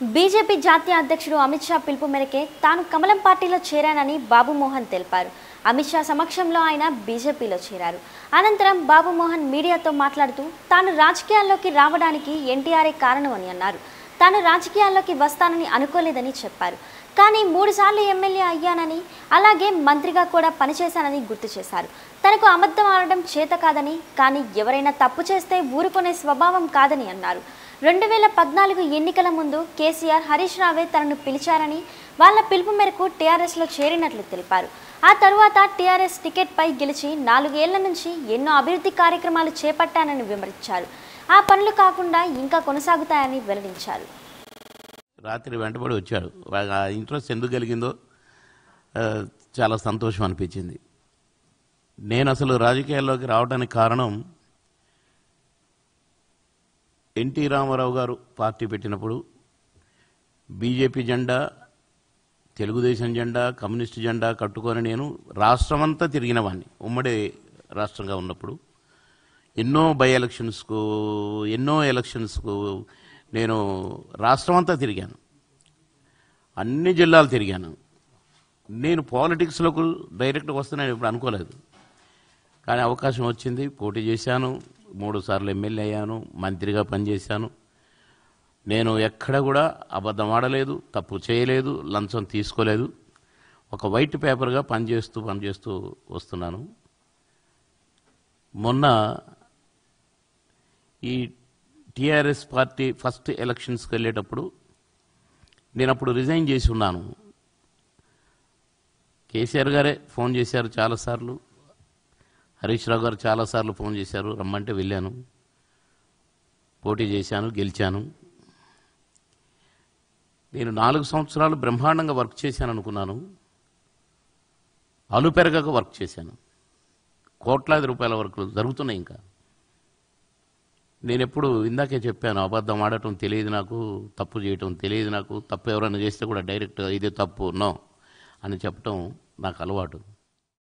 BJP జాతీయ అధ్యక్షుడు అమిత్ షా పిలుపు మేరకే తాను కమలం పార్టీలో చేరానని బాబు మోహన్ తెలిపారు అమిత్ షా సమక్షంలో ఆయన బీజేపీలో చేరారు అనంతరం బాబు మోహన్ మీడియాతో మాట్లాడుతూ తాను రాజకీయాల్లోకి రావడానికి ఎన్టీఆర్ఏ కారణమని అన్నారు తాను రాజకీయాల్లోకి వస్తానని అనుకోలేదని చెప్పారు కానీ మూడుసార్లు ఎమ్మెల్యే అయ్యానని అలాగే మంత్రిగా కూడా పనిచేశానని గుర్తు చేశారు తనకు అబద్ధం ఆడడం చేత కాదని కానీ ఎవరైనా తప్పు చేస్తే ఊరుకునే స్వభావం కాదని అన్నారు రెండు వేల పద్నాలుగు ఎన్నికల ముందు కేసీఆర్ హరీష్ రావే తనను పిలిచారని వాళ్ళ పిలుపు మేరకు టీఆర్ఎస్లో చేరినట్లు తెలిపారు ఆ తరువాత టీఆర్ఎస్ టికెట్పై గెలిచి నాలుగేళ్ల నుంచి ఎన్నో అభివృద్ధి కార్యక్రమాలు చేపట్టానని వివరించారు ఆ పనులు కాకుండా ఇంకా కొనసాగుతాయని వెల్లడించారు రాత్రి వెంటబడి వచ్చాడు వాడికి ఆ ఇంట్రెస్ట్ ఎందుకు కలిగిందో ఆ, చాలా సంతోషం అనిపించింది నేను అసలు రాజకీయాల్లోకి రావడానికి కారణం ఎన్టీ రామారావు గారు పార్టీ పెట్టినప్పుడు బీజేపీ జెండా తెలుగుదేశం జెండా కమ్యూనిస్ట్ జెండా కట్టుకొని నేను రాష్ట్రమంతా తిరిగిన వాడిని ఉమ్మడి రాష్ట్రంగా ఉన్నప్పుడు ఎన్నో బై ఎలక్షన్స్కు ఎన్నో ఎలక్షన్స్కు నేను రాష్ట్రమంతా తిరిగాను అన్ని జిల్లాలు తిరిగాను నేను పాలిటిక్స్లోకి డైరెక్ట్గా వస్తున్నాను ఇప్పుడు అనుకోలేదు కానీ అవకాశం వచ్చింది పోటీ చేశాను మూడు సార్లు ఎమ్మెల్యే అయ్యాను మంత్రిగా పనిచేశాను నేను ఎక్కడ కూడా అబద్ధం ఆడలేదు తప్పు చేయలేదు లంచం తీసుకోలేదు ఒక వైట్ పేపర్గా పనిచేస్తూ పనిచేస్తూ వస్తున్నాను మొన్న ఈ టీఆర్ఎస్ పార్టీ ఫస్ట్ ఎలక్షన్స్కి వెళ్ళేటప్పుడు నేను అప్పుడు రిజైన్ చేసి ఉన్నాను కేసీఆర్ గారే ఫోన్ చేశారు చాలాసార్లు హరీష్ రావు గారు చాలాసార్లు ఫోన్ చేశారు రమ్మంటే వెళ్ళాను పోటీ చేశాను గెలిచాను నేను నాలుగు సంవత్సరాలు బ్రహ్మాండంగా వర్క్ చేశాను అనుకున్నాను అలుపెరగక వర్క్ చేశాను కోట్లాది రూపాయల వరకు జరుగుతున్నాయి ఇంకా నేను ఎప్పుడు ఇందాకే చెప్పాను అబద్ధం ఆడటం తెలియదు నాకు తప్పు చేయటం తెలియదు నాకు తప్పు ఎవరైనా చేస్తే కూడా డైరెక్ట్ ఇదే తప్పు నో అని చెప్పటం నాకు అలవాటు